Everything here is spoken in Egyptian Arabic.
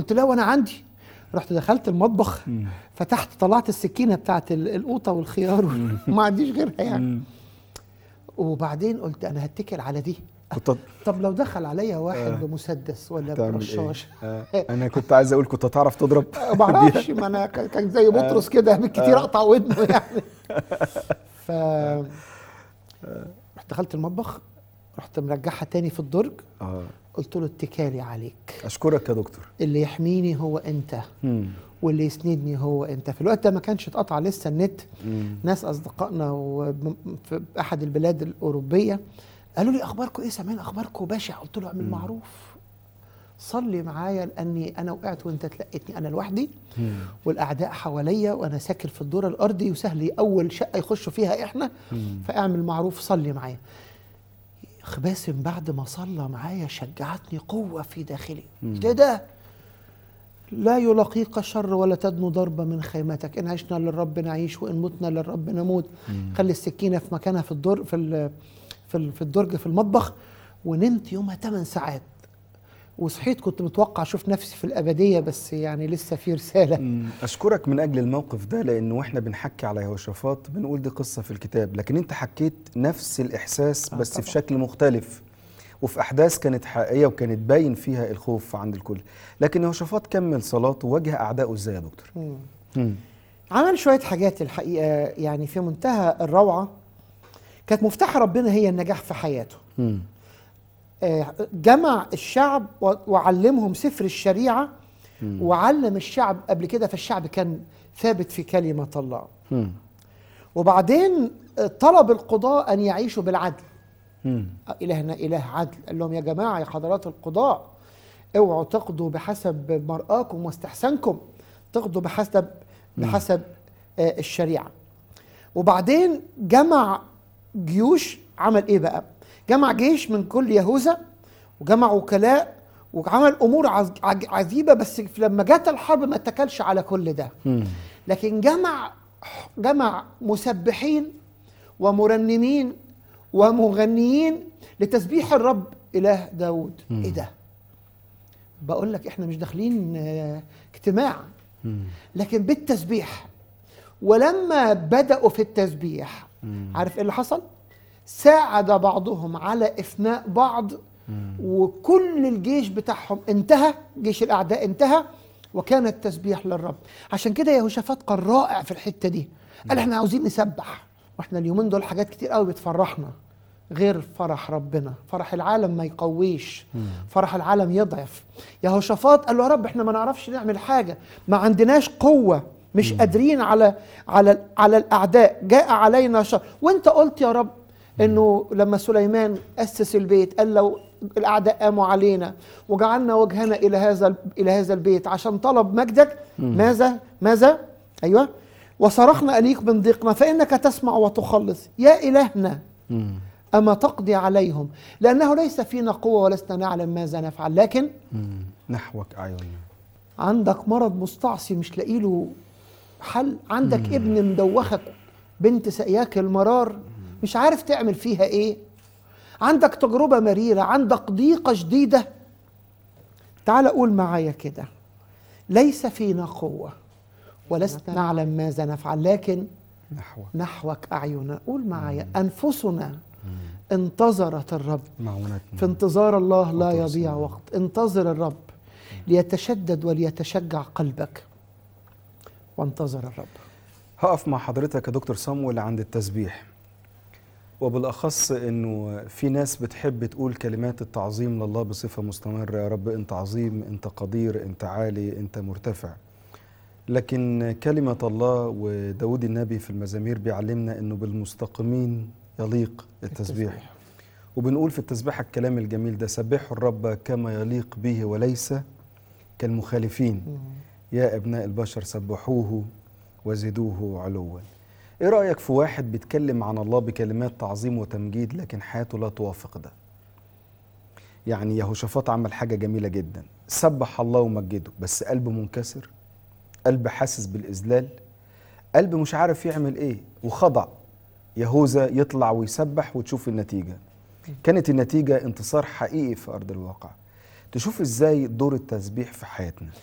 قلت لا وانا عندي رحت دخلت المطبخ فتحت طلعت السكينه بتاعت ال- القوطه والخيار وما عنديش غيرها يعني وبعدين قلت انا هتكل على دي كنت طب لو دخل عليا واحد آه. بمسدس ولا تعمل ايه؟ برشاش آه. انا كنت عايز اقول كنت هتعرف تضرب ما اعرفش ما انا كان كان زي بطرس كده بالكتير اقطع ودنه يعني ف رحت دخلت المطبخ رحت مرجعها تاني في الدرج اه قلت له اتكالي عليك اشكرك يا دكتور اللي يحميني هو انت مم. واللي يسندني هو انت في الوقت ده ما كانش اتقطع لسه النت مم. ناس اصدقائنا وم- في احد البلاد الاوروبيه قالوا لي اخباركم ايه سامعين اخباركم بشع قلت له اعمل معروف صلي معايا لاني انا وقعت وانت تلقيتني انا لوحدي مم. والاعداء حواليا وانا ساكن في الدور الارضي وسهل اول شقه يخشوا فيها احنا مم. فاعمل معروف صلي معايا اخ باسم بعد ما صلى معايا شجعتني قوه في داخلي ايه ده لا يلاقيك شر ولا تدنو ضربة من خيمتك إن عشنا للرب نعيش وإن متنا للرب نموت خلي السكينة في مكانها في الدر في ال في, ال في الدرج في المطبخ ونمت يومها 8 ساعات وصحيت كنت متوقع اشوف نفسي في الابديه بس يعني لسه في رساله مم. اشكرك من اجل الموقف ده لانه واحنا بنحكي على يهوشافاط بنقول دي قصه في الكتاب لكن انت حكيت نفس الاحساس آه بس طبعا. في شكل مختلف وفي احداث كانت حقيقيه وكانت باين فيها الخوف عند الكل لكن يهوشافاط كمل صلاته وواجه اعدائه ازاي يا دكتور مم. مم. عمل شويه حاجات الحقيقه يعني في منتهى الروعه كانت مفتاح ربنا هي النجاح في حياته مم. آه، جمع الشعب و- وعلمهم سفر الشريعه وعلم الشعب قبل كده فالشعب كان ثابت في كلمه الله مم. وبعدين آه، طلب القضاء ان يعيشوا بالعدل مم. إلهنا إله عدل قال لهم يا جماعة يا حضرات القضاء اوعوا تقضوا بحسب مرآكم واستحسانكم تقضوا بحسب بحسب آه، الشريعة وبعدين جمع جيوش عمل ايه بقى جمع جيش من كل يهوذا وجمع وكلاء وعمل امور عز- عج- عجيبه بس لما جت الحرب ما اتكلش على كل ده مم. لكن جمع جمع مسبحين ومرنمين ومغنيين لتسبيح الرب اله داود ايه ده بقول لك احنا مش داخلين آه، اجتماع مم. لكن بالتسبيح ولما بدأوا في التسبيح عارف ايه اللي حصل ساعد بعضهم على افناء بعض وكل الجيش بتاعهم انتهى جيش الاعداء انتهى وكان التسبيح للرب عشان كده يهوشافاط كان رائع في الحته دي قال احنا عاوزين نسبح واحنا اليومين دول حاجات كتير قوي بتفرحنا غير فرح ربنا فرح العالم ما يقويش فرح العالم يضعف يهوشافاط قال له يا رب احنا ما نعرفش نعمل حاجه ما عندناش قوه مش قادرين على على على الاعداء جاء علينا شر وانت قلت يا رب انه لما سليمان اسس البيت قال لو الاعداء قاموا علينا وجعلنا وجهنا الى هذا الى هذا البيت عشان طلب مجدك ماذا ماذا ايوه وصرخنا اليك من ضيقنا فانك تسمع وتخلص يا الهنا مم. اما تقضي عليهم لانه ليس فينا قوه ولسنا نعلم ماذا نفعل لكن مم. نحوك اعيننا عندك مرض مستعصي مش لاقي له حل عندك ابن مدوخك بنت سقياك المرار مش عارف تعمل فيها ايه عندك تجربة مريرة عندك ضيقة شديدة تعال قول معايا كده ليس فينا قوة ولسنا نعلم ماذا نفعل لكن نحوك نحوك أعيننا قول معايا أنفسنا انتظرت الرب معونتنا في انتظار الله لا وترسل يضيع الله. وقت انتظر الرب ليتشدد وليتشجع قلبك وانتظر الرب هقف مع حضرتك يا دكتور صامويل عند التسبيح وبالاخص انه في ناس بتحب تقول كلمات التعظيم لله بصفه مستمره يا رب انت عظيم انت قدير انت عالي انت مرتفع لكن كلمه الله وداود النبي في المزامير بيعلمنا انه بالمستقيمين يليق التسبيح وبنقول في التسبيح الكلام الجميل ده سبحوا الرب كما يليق به وليس كالمخالفين يا ابناء البشر سبحوه وزدوه علوا ايه رايك في واحد بيتكلم عن الله بكلمات تعظيم وتمجيد لكن حياته لا توافق ده يعني يهوشافاط عمل حاجه جميله جدا سبح الله ومجده بس قلب منكسر قلب حاسس بالاذلال قلب مش عارف يعمل ايه وخضع يهوذا يطلع ويسبح وتشوف النتيجه كانت النتيجه انتصار حقيقي في ارض الواقع تشوف ازاي دور التسبيح في حياتنا